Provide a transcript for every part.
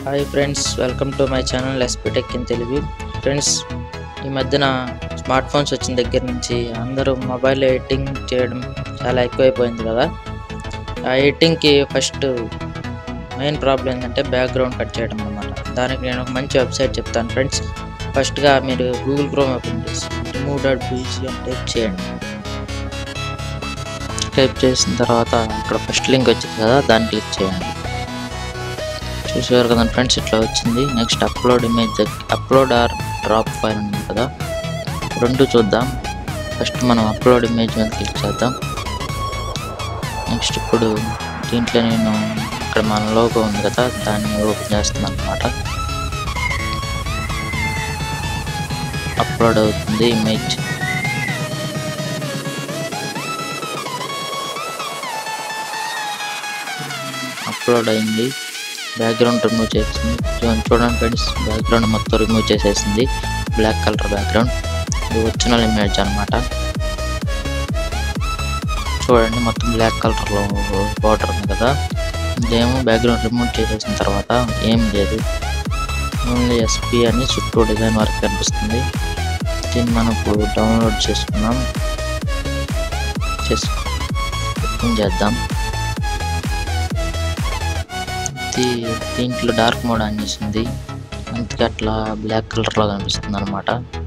hi friends welcome to my channel SP Tech in Telugu friends ఈ మధ్యన smart phones వచ్చిన దగ్గర నుంచి అందరూ మొబైల్ ఎడిటింగ్ చేయడం చాలా ఎక్కువైపోయింది కదా ఆ ఎడిటింగ్కి ఫస్ట్ మెయిన్ ప్రాబ్లం ఏంటంటే బ్యాక్గ్రౌండ్ కట్ చేయడం అన్నమాట దానికి నేను ఒక మంచి వెబ్సైట్ చెప్తాను ఫ్రెండ్స్ ఫస్ట్గా మీరు గూగుల్ క్రోమ్ ఓపెన్ చేసి రిమూవ్ డాట్ బీసీ అని టైప్ చేయండి టైప్ చేసిన తర్వాత ఇక్కడ ఫస్ట్ లింక్ వచ్చింది కదా దాన్ని క్లిక్ చేయండి చూసేవారు కదా ఫ్రెండ్స్ ఇట్లా వచ్చింది next upload image upload or drop file ఉంది కదా రెండు చూద్దాం ఫస్ట్ మనం అప్లోడ్ ఇమేజ్ మీద క్లిక్ చేద్దాం నెక్స్ట్ ఇప్పుడు దీంట్లో నేను ఇక్కడ మన లోగో ఉంది కదా దాన్ని ఓపెన్ చేస్తున్నాను అనమాట అప్లోడ్ అవుతుంది ఇమేజ్ అప్లోడ్ అయింది బ్యాక్గ్రౌండ్ రిమూవ్ చేసింది చూ- చూడండి ఫ్రెండ్స్ బ్యాక్గ్రౌండ్ మొత్తం రిమూవ్ చేసేసింది బ్లాక్ కలర్ బ్యాక్గ్రౌండ్ ఇది ఒరిజినల్ ఇమేజ్ అనమాట చూడండి మొత్తం బ్లాక్ కలర్లో బార్డర్ ఉంది కదా ఇదేమో బ్యాక్గ్రౌండ్ రిమూవ్ చేసేసిన తర్వాత ఏం లేదు ఓన్లీ ఎస్పీ అని చుట్టూ డిజైన్ వర్క్ కనిపిస్తుంది దీన్ని మనం ఇప్పుడు డౌన్లోడ్ చేసుకున్నాం చేసు ఓపెన్ చేద్దాం ఇది దీంట్లో డార్క్ మోడ్ ఆన్ చేసింది అందుకే అట్లా బ్లాక్ కలర్లో కనిపిస్తుంది అనమాట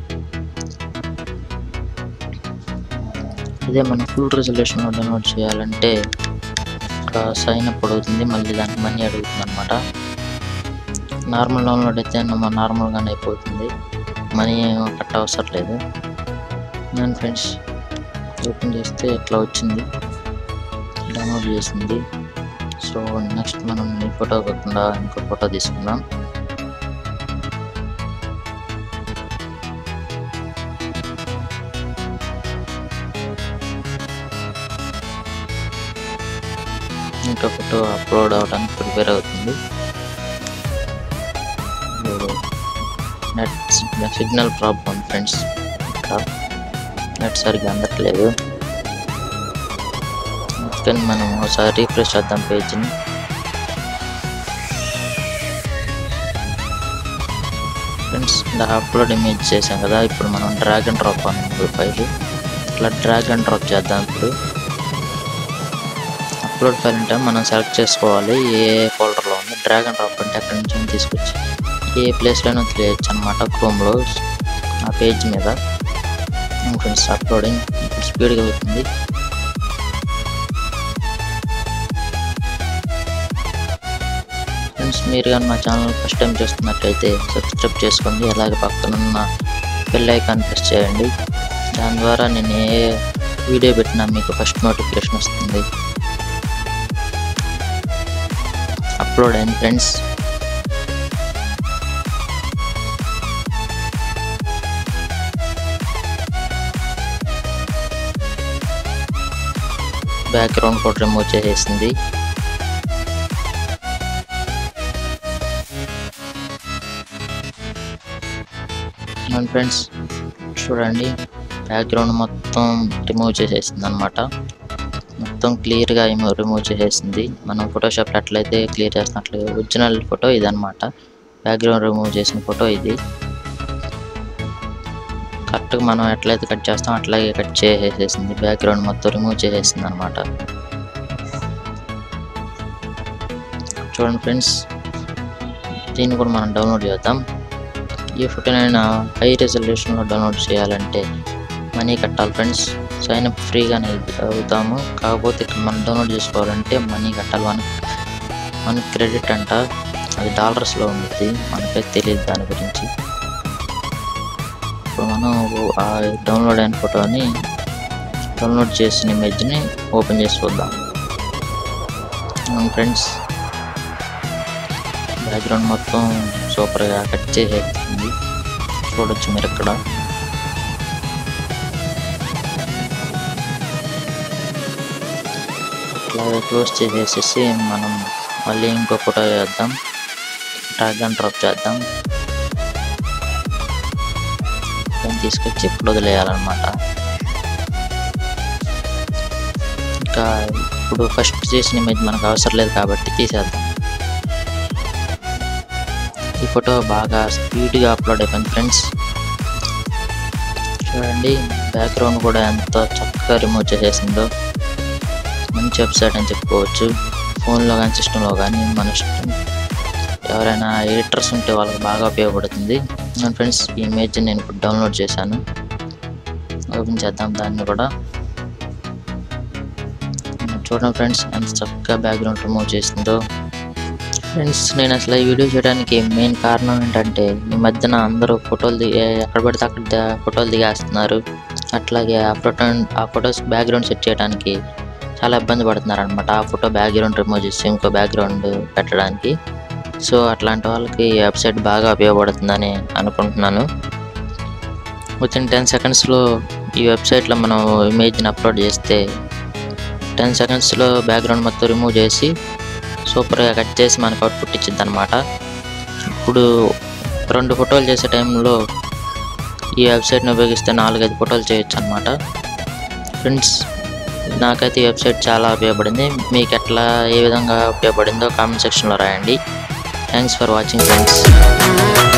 ఇదే మనం ఫుల్ రెజల్యూషన్లో డౌన్లోడ్ చేయాలంటే ఇక్కడ సైన్ అప్ అడుగుతుంది మళ్ళీ దానికి మనీ అడుగుతుంది అనమాట నార్మల్ డౌన్లోడ్ అయితే మన నార్మల్గానే అయిపోతుంది మనీ కట్ట అవసరం లేదు నేను ఫ్రెండ్స్ ఓపెన్ చేస్తే ఇట్లా వచ్చింది డౌన్లోడ్ చేసింది సో నెక్స్ట్ మనం ఈ ఫోటో కాకుండా ఇంకో ఫోటో తీసుకుందాం ఇంకో ఫోటో అప్లోడ్ అవడానికి ప్రిపేర్ అవుతుంది నెట్ సిగ్నల్ ప్రాబ్లం ఫ్రెండ్స్ ఇక్కడ నెట్ సరిగ్గా అందట్లేదు కానీ మనం ఒకసారి రీఫ్రెష్ చేద్దాం పేజ్ని ఫ్రెండ్స్ అప్లోడ్ ఇమేజ్ చేసాం కదా ఇప్పుడు మనం డ్రాగ్ అండ్ డ్రాప్ అన్న ఫైల్ ఇట్లా డ్రాగ్ అండ్ డ్రాప్ చేద్దాం ఇప్పుడు అప్లోడ్ ఫైల్ అంటే మనం సెలెక్ట్ చేసుకోవాలి ఏ ఫోల్డర్లో ఉంది డ్రాగ్ అండ్ డ్రాప్ అంటే అక్కడి నుంచి తీసుకొచ్చి ఏ ప్లేస్లోనూ తెలియచ్చు అనమాట క్రోమ్లో ఆ పేజ్ మీద ఫ్రెండ్స్ అప్లోడింగ్ ఇప్పుడు స్పీడ్గా అవుతుంది ఫ్రెండ్స్ మీరు కానీ మా ఛానల్ ఫస్ట్ టైం చూస్తున్నట్లయితే సబ్స్క్రైబ్ చేసుకోండి అలాగే పక్కనున్న బెల్ ఐకాన్ ప్రెస్ చేయండి దాని ద్వారా నేను ఏ వీడియో పెట్టినా మీకు ఫస్ట్ నోటిఫికేషన్ వస్తుంది అప్లోడ్ అయింది ఫ్రెండ్స్ బ్యాక్గ్రౌండ్ కూడా రిమూవ్ చేసేసింది అవును ఫ్రెండ్స్ చూడండి బ్యాక్గ్రౌండ్ మొత్తం రిమూవ్ చేసేసింది అనమాట మొత్తం క్లియర్గా రిమూవ్ చేసేసింది మనం ఫోటోషాప్లో ఎట్లయితే క్లియర్ చేస్తున్నట్లు ఒరిజినల్ ఫోటో ఇది అనమాట బ్యాక్గ్రౌండ్ రిమూవ్ చేసిన ఫోటో ఇది కరెక్ట్గా మనం ఎట్లయితే కట్ చేస్తాం అట్లాగే కట్ చేసేసింది బ్యాక్గ్రౌండ్ మొత్తం రిమూవ్ చేసేసింది అనమాట చూడండి ఫ్రెండ్స్ దీన్ని కూడా మనం డౌన్లోడ్ చేద్దాం ఈ ఫోటోనైనా హై రెజల్యూషన్లో డౌన్లోడ్ చేయాలంటే మనీ కట్టాలి ఫ్రెండ్స్ సైన్ అప్ ఫ్రీగానే అవుతాము కాకపోతే ఇక్కడ మనం డౌన్లోడ్ చేసుకోవాలంటే మనీ కట్టాలి మనకి మనకి క్రెడిట్ అంట అది డాలర్స్లో ఉంటుంది మనకైతే తెలియదు దాని గురించి ఇప్పుడు మనం ఆ డౌన్లోడ్ అయిన ఫోటోని డౌన్లోడ్ చేసిన ఇమేజ్ని ఓపెన్ చేసి చూద్దాం ఫ్రెండ్స్ బ్యాక్గ్రౌండ్ మొత్తం సూపర్గా కట్ చేసేస్తుంది చూడొచ్చు మీరు ఇక్కడ ఇట్లాగే క్లోజ్ చేసేసేసి మనం మళ్ళీ ఇంకో ఫోటో చేద్దాం డ్రాగ్ అండ్ డ్రాప్ చేద్దాం దాన్ని తీసుకొచ్చి ఇప్పుడు వదిలేయాలన్నమాట ఇంకా ఇప్పుడు ఫస్ట్ చేసిన ఇమేజ్ మనకు అవసరం లేదు కాబట్టి తీసేద్దాం ఈ ఫోటో బాగా స్పీడ్గా అప్లోడ్ అయిపోయింది ఫ్రెండ్స్ చూడండి బ్యాక్గ్రౌండ్ కూడా ఎంత చక్కగా రిమూవ్ చేసేసిందో మంచి వెబ్సైట్ అని చెప్పుకోవచ్చు ఫోన్లో కానీ సిస్టంలో కానీ మన ఇష్టం ఎవరైనా ఎడిటర్స్ ఉంటే వాళ్ళకి బాగా ఉపయోగపడుతుంది ఫ్రెండ్స్ ఈ ఇమేజ్ నేను ఇప్పుడు డౌన్లోడ్ చేశాను ఓపెన్ చేద్దాం దాన్ని కూడా చూడండి ఫ్రెండ్స్ ఎంత చక్కగా బ్యాక్గ్రౌండ్ రిమూవ్ చేసిందో ఫ్రెండ్స్ నేను అసలు ఈ వీడియో చేయడానికి మెయిన్ కారణం ఏంటంటే ఈ మధ్యన అందరూ ఫోటోలు దిగి ఎక్కడ పడితే అక్కడ ద- ఫోటోలు దిగేస్తున్నారు అట్లాగే ఆ ఫోటో ఆ ఫొటోస్ బ్యాక్గ్రౌండ్ సెట్ చేయడానికి చాలా ఇబ్బంది పడుతున్నారు అనమాట ఆ ఫోటో బ్యాక్గ్రౌండ్ రిమూవ్ చేసి ఇంకో బ్యాక్గ్రౌండ్ పెట్టడానికి సో అట్లాంటి వాళ్ళకి ఈ వెబ్సైట్ బాగా ఉపయోగపడుతుందని అనుకుంటున్నాను విత్ ఇన్ టెన్ సెకండ్స్లో ఈ వెబ్సైట్లో మనం ఇమేజ్ని అప్లోడ్ చేస్తే టెన్ సెకండ్స్లో బ్యాక్గ్రౌండ్ మొత్తం రిమూవ్ చేసి సూపర్గా కట్ చేసి మనకు అవుట్పుట్ ఇచ్చింది అనమాట ఇప్పుడు రెండు ఫోటోలు చేసే టైంలో ఈ వెబ్సైట్ని ఉపయోగిస్తే నాలుగైదు ఫోటోలు చేయొచ్చు అనమాట ఫ్రెండ్స్ నాకైతే ఈ వెబ్సైట్ చాలా ఉపయోగపడింది మీకు ఎట్లా ఏ విధంగా ఉపయోగపడిందో కామెంట్ సెక్షన్లో రాయండి థ్యాంక్స్ ఫర్ వాచింగ్ ఫ్రెండ్స్